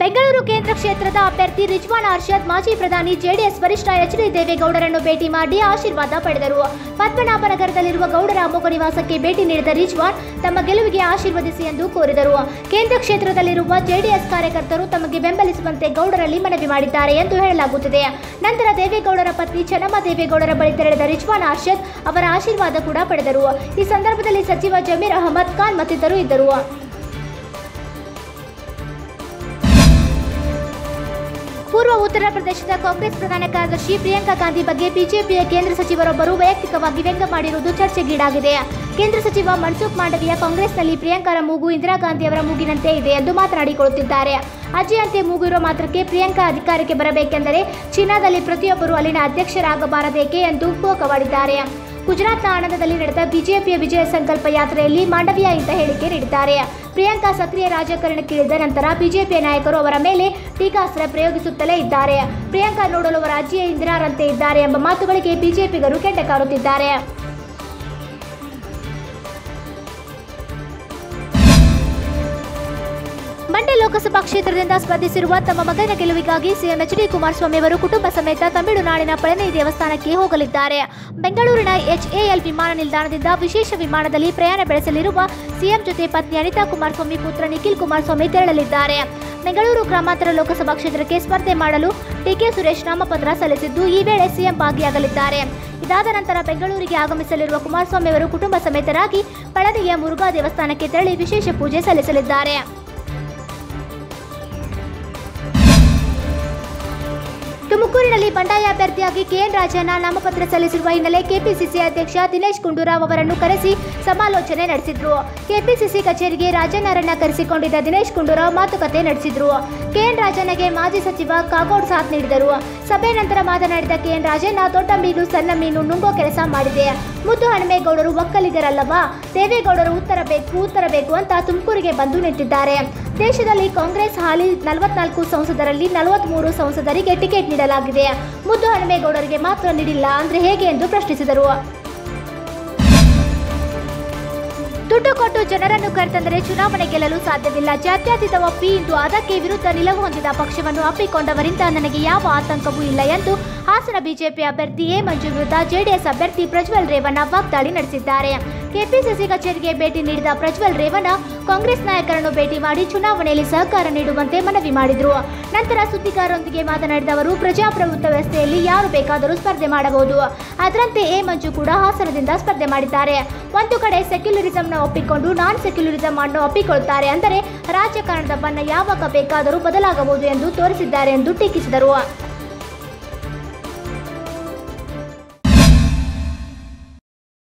ಬೆಂಗಳೂರು ಕೇಂದ್ರ ಕ್ಷೇತ್ರದ ಅಭ್ಯರ್ಥಿ ರಿಜ್ವಾನ್ ಅರ್ಷದ್ ಮಾಜಿ ಪ್ರಧಾನಿ ಜೆಡಿಎಸ್ ವರಿಷ್ಠ ಎಚ್ ಡಿ ದೇವೇಗೌಡರನ್ನು ಭೇಟಿ ಮಾಡಿ ಆಶೀರ್ವಾದ ಪಡೆದರು ಪದ್ಮನಾಭನಗರದಲ್ಲಿರುವ ಗೌಡರ ಅಮೋಘ ನಿವಾಸಕ್ಕೆ ಭೇಟಿ ನೀಡಿದ ರಿಜ್ವಾನ್ ತಮ್ಮ ಗೆಲುವಿಗೆ ಆಶೀರ್ವದಿಸಿ ಎಂದು ಕೋರಿದರು ಕೇಂದ್ರ ಕ್ಷೇತ್ರದಲ್ಲಿರುವ ಜೆಡಿಎಸ್ ಕಾರ್ಯಕರ್ತರು ತಮಗೆ ಬೆಂಬಲಿಸುವಂತೆ ಗೌಡರಲ್ಲಿ ಮನವಿ ಮಾಡಿದ್ದಾರೆ ಎಂದು ಹೇಳಲಾಗುತ್ತಿದೆ ನಂತರ ದೇವೇಗೌಡರ ಪತ್ನಿ ಚೆನ್ನಮ್ಮ ದೇವೇಗೌಡರ ಬಳಿ ತೆರಳಿದ ರಿಜ್ವಾನ್ ಅರ್ಷದ್ ಅವರ ಆಶೀರ್ವಾದ ಕೂಡ ಪಡೆದರು ಈ ಸಂದರ್ಭದಲ್ಲಿ ಸಚಿವ ಜಮೀರ್ ಅಹಮದ್ ಖಾನ್ ಮತ್ತಿತರರು ಇದ್ದರು ಪೂರ್ವ ಉತ್ತರ ಪ್ರದೇಶದ ಕಾಂಗ್ರೆಸ್ ಪ್ರಧಾನ ಕಾರ್ಯದರ್ಶಿ ಪ್ರಿಯಾಂಕಾ ಗಾಂಧಿ ಬಗ್ಗೆ ಬಿಜೆಪಿಯ ಕೇಂದ್ರ ಸಚಿವರೊಬ್ಬರು ವೈಯಕ್ತಿಕವಾಗಿ ವ್ಯಂಗ್ಯ ಮಾಡಿರುವುದು ಚರ್ಚೆಗೀಡಾಗಿದೆ ಕೇಂದ್ರ ಸಚಿವ ಮನ್ಸುಖ್ ಮಾಂಡವಿಯ ಕಾಂಗ್ರೆಸ್ನಲ್ಲಿ ಪ್ರಿಯಾಂಕಾರ ಮೂಗು ಇಂದಿರಾ ಗಾಂಧಿ ಅವರ ಮೂಗಿನಂತೆ ಇದೆ ಎಂದು ಮಾತನಾಡಿಕೊಳ್ಳುತ್ತಿದ್ದಾರೆ ಅಜ್ಜಿಯಂತೆ ಮೂಗು ಇರೋ ಮಾತ್ರಕ್ಕೆ ಪ್ರಿಯಾಂಕಾ ಅಧಿಕಾರಕ್ಕೆ ಬರಬೇಕೆಂದರೆ ಚೀನಾದಲ್ಲಿ ಪ್ರತಿಯೊಬ್ಬರು ಅಲ್ಲಿನ ಅಧ್ಯಕ್ಷರಾಗಬಾರದೇಕೆ ಎಂದು ಕೋಕವಾಡಿದ್ದಾರೆ ಗುಜರಾತ್ನ ಆನಂದದಲ್ಲಿ ನಡೆದ ಬಿಜೆಪಿಯ ವಿಜಯ ಸಂಕಲ್ಪ ಯಾತ್ರೆಯಲ್ಲಿ ಮಾಂಡವಿಯಾ ಇಂಥ ಹೇಳಿಕೆ ನೀಡಿದ್ದಾರೆ ಪ್ರಿಯಾಂಕಾ ಸಕ್ರಿಯ ರಾಜಕಾರಣಕ್ಕಿಳಿದ ನಂತರ ಬಿಜೆಪಿಯ ನಾಯಕರು ಅವರ ಮೇಲೆ ಟೀಕಾಸ್ತ್ರ ಪ್ರಯೋಗಿಸುತ್ತಲೇ ಇದ್ದಾರೆ ಪ್ರಿಯಾಂಕಾ ನೋಡಲು ಅವರ ಅಜ್ಜಿಯ ಇಂದಿರಾರಂತೆ ಇದ್ದಾರೆ ಎಂಬ ಮಾತುಗಳಿಗೆ ಬಿಜೆಪಿಗರು ಕೆಟ್ಟ ಕಾರುತ್ತಿದ್ದಾರೆ ಮಂಡ್ಯ ಲೋಕಸಭಾ ಕ್ಷೇತ್ರದಿಂದ ಸ್ಪರ್ಧಿಸಿರುವ ತಮ್ಮ ಮಗನ ಗೆಲುವಿಗಾಗಿ ಸಿಎಂ ಎಚ್ ಡಿ ಕುಮಾರಸ್ವಾಮಿ ಅವರು ಕುಟುಂಬ ಸಮೇತ ತಮಿಳುನಾಡಿನ ಪಳನಿ ದೇವಸ್ಥಾನಕ್ಕೆ ಹೋಗಲಿದ್ದಾರೆ ಬೆಂಗಳೂರಿನ ಎಚ್ಎಎಲ್ ವಿಮಾನ ನಿಲ್ದಾಣದಿಂದ ವಿಶೇಷ ವಿಮಾನದಲ್ಲಿ ಪ್ರಯಾಣ ಬೆಳೆಸಲಿರುವ ಸಿಎಂ ಜೊತೆ ಪತ್ನಿ ಅನಿತಾ ಕುಮಾರಸ್ವಾಮಿ ಪುತ್ರ ನಿಖಿಲ್ ಕುಮಾರಸ್ವಾಮಿ ತೆರಳಲಿದ್ದಾರೆ ಬೆಂಗಳೂರು ಗ್ರಾಮಾಂತರ ಲೋಕಸಭಾ ಕ್ಷೇತ್ರಕ್ಕೆ ಸ್ಪರ್ಧೆ ಮಾಡಲು ಡಿಕೆ ಸುರೇಶ್ ನಾಮಪತ್ರ ಸಲ್ಲಿಸಿದ್ದು ಈ ವೇಳೆ ಸಿಎಂ ಭಾಗಿಯಾಗಲಿದ್ದಾರೆ ಇದಾದ ನಂತರ ಬೆಂಗಳೂರಿಗೆ ಆಗಮಿಸಲಿರುವ ಕುಮಾರಸ್ವಾಮಿ ಅವರು ಕುಟುಂಬ ಸಮೇತರಾಗಿ ಪಳನಿಯ ಮುರುಘಾ ದೇವಸ್ಥಾನಕ್ಕೆ ತೆರಳಿ ವಿಶೇಷ ಪೂಜೆ ಸಲ್ಲಿಸಲಿದ್ದಾರೆ ತುಮಕೂರಿನಲ್ಲಿ ಬಂಡಾಯ ಅಭ್ಯರ್ಥಿಯಾಗಿ ಕೆಎನ್ ರಾಜಣ್ಣ ನಾಮಪತ್ರ ಸಲ್ಲಿಸಿರುವ ಹಿನ್ನೆಲೆ ಕೆಪಿಸಿಸಿ ಅಧ್ಯಕ್ಷ ದಿನೇಶ್ ಗುಂಡೂರಾವ್ ಅವರನ್ನು ಕರೆಸಿ ಸಮಾಲೋಚನೆ ನಡೆಸಿದ್ರು ಕೆಪಿಸಿಸಿ ಕಚೇರಿಗೆ ರಾಜಣ್ಣರನ್ನ ಕರೆಸಿಕೊಂಡಿದ್ದ ದಿನೇಶ್ ಗುಂಡೂರಾವ್ ಮಾತುಕತೆ ನಡೆಸಿದ್ರು ಕೆಎನ್ ರಾಜಣ್ಣಗೆ ಮಾಜಿ ಸಚಿವ ಕಾಗೋಡ್ ಸಾಥ್ ನೀಡಿದರು ಸಭೆ ನಂತರ ಮಾತನಾಡಿದ ಕೆಎನ್ ರಾಜಣ್ಣ ದೊಡ್ಡ ಮೀನು ಸಣ್ಣ ಮೀನು ನುಂಗೋ ಕೆಲಸ ಮಾಡಿದೆ ಮುದ್ದು ಹನುಮೇಗೌಡರು ಒಕ್ಕಲಿಗರಲ್ಲವಾ ದೇವೇಗೌಡರು ಉತ್ತರ ಬೇಕು ಉತ್ತರ ಬೇಕು ಅಂತ ತುಮಕೂರಿಗೆ ಬಂದು ನಿಂತಿದ್ದಾರೆ ದೇಶದಲ್ಲಿ ಕಾಂಗ್ರೆಸ್ ಹಾಲಿ ನಲವತ್ನಾಲ್ಕು ಸಂಸದರಲ್ಲಿ ನಲವತ್ಮೂರು ಸಂಸದರಿಗೆ ಟಿಕೆಟ್ ನೀಡಲಾಗಿದೆ ಮುದ್ದು ಹನುಮೇಗೌಡರಿಗೆ ಮಾತ್ರ ನೀಡಿಲ್ಲ ಅಂದ್ರೆ ಹೇಗೆ ಎಂದು ಪ್ರಶ್ನಿಸಿದರು ದುಡ್ಡು ಕೊಟ್ಟು ಜನರನ್ನು ಕರೆತಂದರೆ ಚುನಾವಣೆ ಗೆಲ್ಲಲು ಸಾಧ್ಯವಿಲ್ಲ ಜಾತ್ಯತೀತ ಒಪ್ಪಿ ಇಂದು ಅದಕ್ಕೆ ವಿರುದ್ಧ ನಿಲುವು ಹೊಂದಿದ ಪಕ್ಷವನ್ನು ಅಪ್ಪಿಕೊಂಡವರಿಂದ ನನಗೆ ಯಾವ ಆತಂಕವೂ ಇಲ್ಲ ಎಂದು ಹಾಸನ ಬಿಜೆಪಿ ಅಭ್ಯರ್ಥಿ ಎ ಮಂಜು ವಿರುದ್ಧ ಜೆಡಿಎಸ್ ಅಭ್ಯರ್ಥಿ ಪ್ರಜ್ವಲ್ ರೇವಣ್ಣ ವಾಗ್ದಾಳಿ ನಡೆಸಿದ್ದಾರೆ ಕೆಪಿಸಿಸಿ ಕಚೇರಿಗೆ ಭೇಟಿ ನೀಡಿದ ಪ್ರಜ್ವಲ್ ರೇವಣ್ಣ ಕಾಂಗ್ರೆಸ್ ನಾಯಕರನ್ನು ಭೇಟಿ ಮಾಡಿ ಚುನಾವಣೆಯಲ್ಲಿ ಸಹಕಾರ ನೀಡುವಂತೆ ಮನವಿ ಮಾಡಿದರು ನಂತರ ಸುದ್ದಿಗಾರರೊಂದಿಗೆ ಮಾತನಾಡಿದ ಅವರು ಪ್ರಜಾಪ್ರಭುತ್ವ ವ್ಯವಸ್ಥೆಯಲ್ಲಿ ಯಾರು ಬೇಕಾದರೂ ಸ್ಪರ್ಧೆ ಮಾಡಬಹುದು ಅದರಂತೆ ಎ ಮಂಜು ಕೂಡ ಹಾಸನದಿಂದ ಸ್ಪರ್ಧೆ ಮಾಡಿದ್ದಾರೆ ಒಂದು ಕಡೆ ಸೆಕ್ಯುಲರಿಸಂನ ಒಪ್ಪಿಕೊಂಡು ನಾನ್ ಸೆಕ್ಯುಲರಿಸಂ ಅನ್ನು ಒಪ್ಪಿಕೊಳ್ಳುತ್ತಾರೆ ಅಂದರೆ ರಾಜಕಾರಣದ ಬಣ್ಣ ಯಾವಾಗ ಬೇಕಾದರೂ ಬದಲಾಗಬಹುದು ಎಂದು ತೋರಿಸಿದ್ದಾರೆ ಎಂದು ಟೀಕಿಸಿದರು